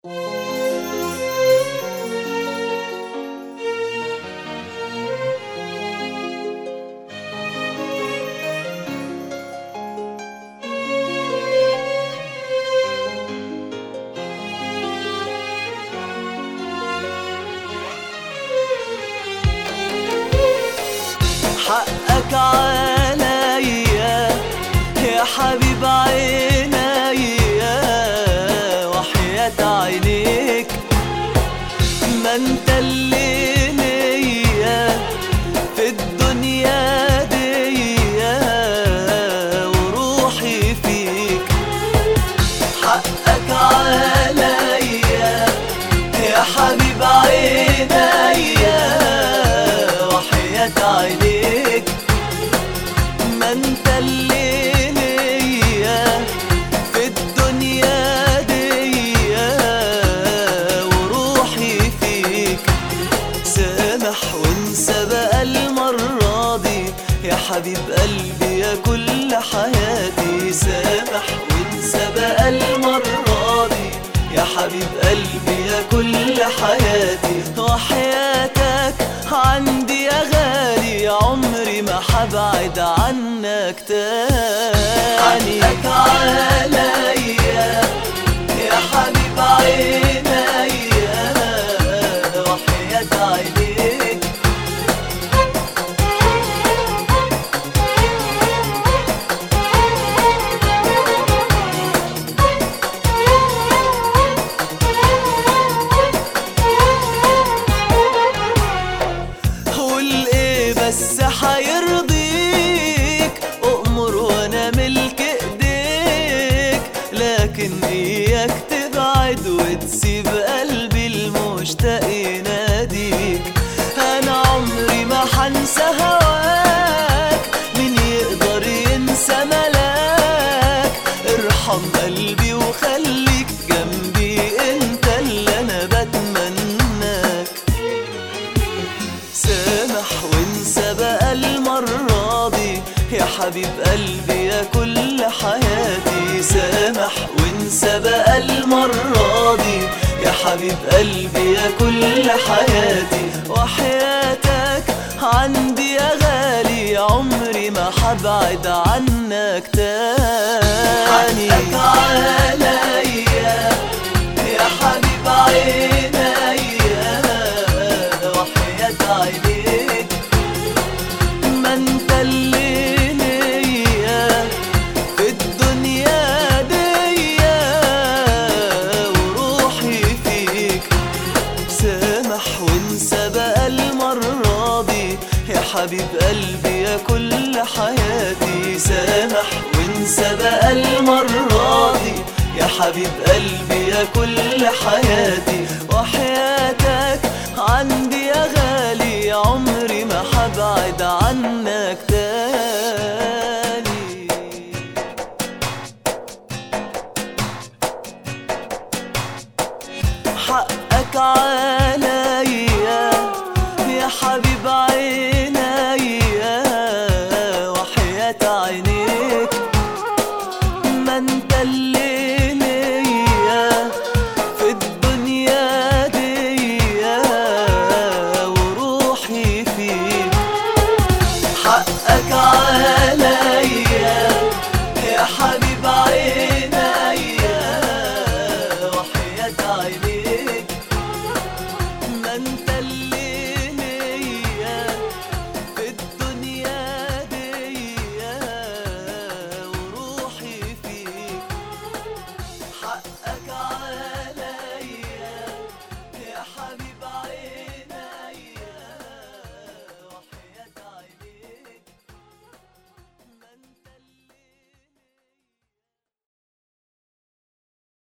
حقك عليا يا حبيب عينيا وحياة عينيك ما انت اللي ليا في الدنيا دي وروحي فيك حقك عليا يا حبيب عينيا وحياة عينيك ما انت اللي ليا في الدنيا دي وروحي فيك سامح وانسى بقى المرة دي يا حبيب قلبي يا كل حياتي سامح وانسى بقى المرة دي يا حبيب قلبي يا كل حياتي وحياتك عندي يا غالي عمري ما حبعد عنك تاني حقك عليا يا حبيب عينيا وحياة عينيك قول ايه بس حيرضيك اؤمر وانا ملك ايديك لكن اياك تبعد وتسيب قلبي المشتاق يناديك انا عمري ما حنسى هواك مين يقدر ينسى ملاك ارحم قلبي وخليك جنبي انت اللي انا بتمناك سامح وانسى بقى المرة دي يا حبيب قلبي يا كل حياتي سامح وانسى بقى المرة دي يا حبيب قلبي يا كل حياتي وحياتك عندي يا غالي عمري ما حبعد عنك تاني حقك عليا يا حبيب عينيا وحياة عينيك ما انت اللي ليا في الدنيا دي وروحي فيك سامح وانسى بقى المرة دي يا حبيب قلبي يا كل حياتي سامح وانسى بقى المرة دي يا حبيب قلبي يا كل حياتي وحياتك عندي يا غالي عمري ما حبعد عنك تاني حقك عليا يا حبيب عينيا وحياة عينيك ما انت اللي ليا في الدنيا دي وروحي فيك حقك عليا يا حبيب عينيا وحياة عينيك